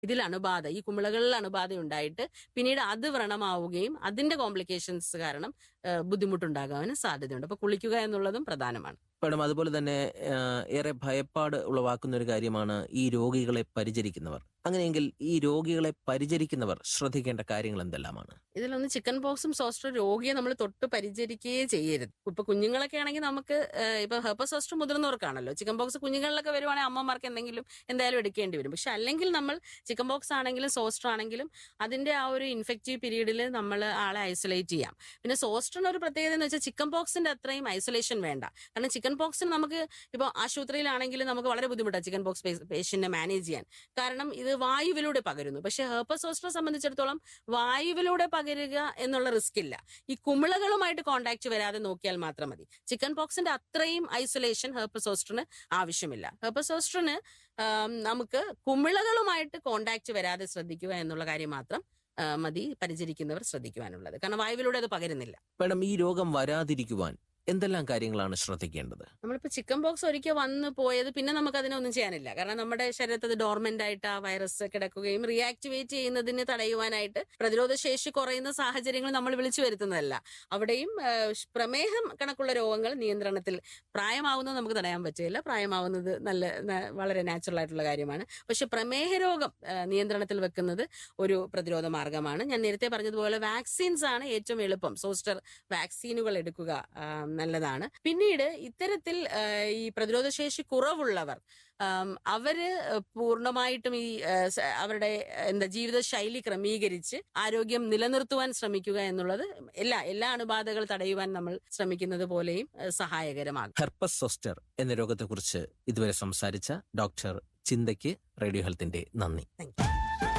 ഇതിൽ അണുബാധ ഈ കുമിളകളിൽ അണുബാധ ഉണ്ടായിട്ട് പിന്നീട് അത് വ്രണമാവുകയും അതിന്റെ കോംപ്ലിക്കേഷൻസ് കാരണം ഏഹ്, ബുദ്ധിമുട്ടുണ്ടാകാനും സാധ്യതയുണ്ട് അപ്പൊ കുളിക്കുക എന്നുള്ളതും പ്രധാനമാണ് മാഡം അതുപോലെ തന്നെ ആ, ഏറെ ഭയപ്പാട് ഉളവാക്കുന്ന ഒരു കാര്യമാണ് ഈ രോഗികളെ പരിചരിക്കുന്നവർ അങ്ങനെയെങ്കിൽ ഈ രോഗികളെ പരിചരിക്കുന്നവർ ശ്രദ്ധിക്കേണ്ട കാര്യങ്ങൾ എന്തെല്ലാമാണ് ഇതിലൊന്ന് ചിക്കൻ പോക്സും സോസ്റ്റർ രോഗിയെ നമ്മൾ തൊട്ട് പരിചരിക്കുകയേ ചെയ്യരുത് ഇപ്പൊ കുഞ്ഞുങ്ങളൊക്കെ ആണെങ്കിൽ നമുക്ക് ഏഹ്, ഇപ്പൊ ഹെർപ്പ സോസ്റ്റർ മുതിർന്നവർക്കാണല്ലോ ചിക്കൻ പോക്സ് കുഞ്ഞുങ്ങളിലൊക്കെ വരുവാണെങ്കിൽ അമ്മമാർക്ക് എന്തെങ്കിലും എന്തായാലും എടുക്കേണ്ടി വരും പക്ഷെ അല്ലെങ്കിൽ നമ്മൾ ചിക്കൻ പോക്സ് ആണെങ്കിലും സോസ്റ്റർ ആണെങ്കിലും അതിന്റെ ആ ഒരു ഇൻഫെക്റ്റീവ് പീരീഡിൽ നമ്മൾ ആളെ ഐസൊലേറ്റ് ചെയ്യാം പിന്നെ സോസ്റ്ററിന് ഒരു പ്രത്യേകത എന്ന് വെച്ചാൽ ചിക്കൻ പോക്സിന്റെ അത്രയും ഐസൊലേഷൻ വേണ്ട കാരണം ചിക്കൻ പോക്സിന് നമുക്ക് ഇപ്പോൾ ആശുപത്രിയിലാണെങ്കിലും നമുക്ക് വളരെ ബുദ്ധിമുട്ടാണ് ചിക്കൻ പോക്സ് പേഷ്യന്റിനെ മാനേജ് ചെയ്യാൻ കാരണം ഇത് വായുവിലൂടെ പകരുന്നു പക്ഷെ ഹെർപ്പ സോസ്റ്ററെ സംബന്ധിച്ചിടത്തോളം വായുവിലൂടെ പകരുക എന്നുള്ള റിസ്ക് ഇല്ല ഈ കുമിളകളുമായിട്ട് കോണ്ടാക്ട് വരാതെ നോക്കിയാൽ മാത്രം മതി ചിക്കൻ പോക്സിന്റെ അത്രയും ഐസൊലേഷൻ ഹെർപ്പസോസ്ട്രിന് ആവശ്യമില്ല ഹെർപ്പസോസ്ട്രിന് നമുക്ക് കുമിളകളുമായിട്ട് കോണ്ടാക്ട് വരാതെ ശ്രദ്ധിക്കുക എന്നുള്ള കാര്യം മാത്രം ആ, മതി പരിചരിക്കുന്നവർ ശ്രദ്ധിക്കുവാനുള്ളത് കാരണം വായുവിലൂടെ അത് പകരുന്നില്ല മാഡം ഈ രോഗം വരാതിരിക്കുവാൻ എന്തെല്ലാം കാര്യങ്ങളാണ് ശ്രദ്ധിക്കേണ്ടത് നമ്മളിപ്പോ ചിക്കൻ ബോക്സ് ഒരിക്കൽ വന്ന് പോയത് പിന്നെ നമുക്ക് അതിനൊന്നും ചെയ്യാനില്ല കാരണം നമ്മുടെ ശരീരത്തിൽ അത് ഡോർമെന്റ് ആയിട്ട് ആ വൈറസ് കിടക്കുകയും റീആക്ടിവേറ്റ് ചെയ്യുന്നതിന് തടയുവാനായിട്ട് പ്രതിരോധ ശേഷി കുറയുന്ന സാഹചര്യങ്ങൾ നമ്മൾ വിളിച്ചു വരുത്തുന്നതല്ല അവിടെയും ആ, പ്രമേഹം കണക്കുള്ള രോഗങ്ങൾ നിയന്ത്രണത്തിൽ പ്രായമാവുന്നത് നമുക്ക് തടയാൻ പറ്റില്ല പ്രായമാവുന്നത് നല്ല ന- വളരെ നാച്ചുറൽ ആയിട്ടുള്ള കാര്യമാണ് പക്ഷെ പ്രമേഹ രോഗം ആ, നിയന്ത്രണത്തിൽ വെക്കുന്നത് ഒരു പ്രതിരോധ മാർഗമാണ് ഞാൻ നേരത്തെ പറഞ്ഞതുപോലെ വാക്സിൻസ് ആണ് ഏറ്റവും എളുപ്പം സോസ്റ്റർ വാക്സിനുകൾ എടുക്കുക ആ, നല്ലതാണ് പിന്നീട് ഇത്തരത്തിൽ ആ, ഈ പ്രതിരോധ ശേഷി കുറവുള്ളവർ ആം, അവര് പൂർണ്ണമായിട്ടും ഈ ആ, സ- അവരുടെ എന്താ ജീവിത ശൈലി ക്രമീകരിച്ച് ആരോഗ്യം നിലനിർത്തുവാൻ ശ്രമിക്കുക എന്നുള്ളത് എല്ലാ എല്ലാ അണുബാധകൾ തടയുവാൻ നമ്മൾ ശ്രമിക്കുന്നത് പോലെയും ആ, സഹായകരമാകും ഹെർപ്പസ് സോസ്റ്റർ എന്ന രോഗത്തെക്കുറിച്ച് ഇതുവരെ സംസാരിച്ച ഡോക്ടർ ചിന്തയ്ക്ക് റേഡിയോ ഹെൽത്തിന്റെ നന്ദി താങ്ക് യു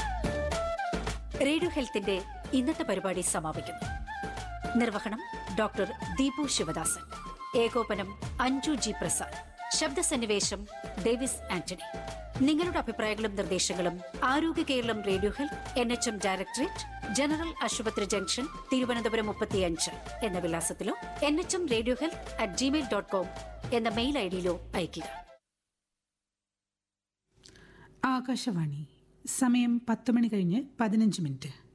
റേഡിയോ ഹെൽത്തിന്റെ ഇന്നത്തെ പരിപാടി സമാപിക്കുന്നു നിർവഹണം ഡോക്ടർ ദീപു ശിവദാസൻ ഏകോപനം അഞ്ജു ജി പ്രസാദ് ശബ്ദസന്നിവേശം ഡേവിസ് ആന്റണി നിങ്ങളുടെ അഭിപ്രായങ്ങളും നിർദ്ദേശങ്ങളും Arogya Keralam radio health N H M directorate general ആശുപത്രി ജംഗ്ഷൻ തിരുവനന്തപുരം മുപ്പത്തിയഞ്ച് എന്ന വിലാസത്തിലോ N H M radio health at Gmail dot com എന്ന മെയിൽ ഐ ഡിയിലോ അയയ്ക്കുക ആകാശവാണി സമയം പത്ത് മണി കഴിഞ്ഞ് പതിനഞ്ച് മിനിറ്റ്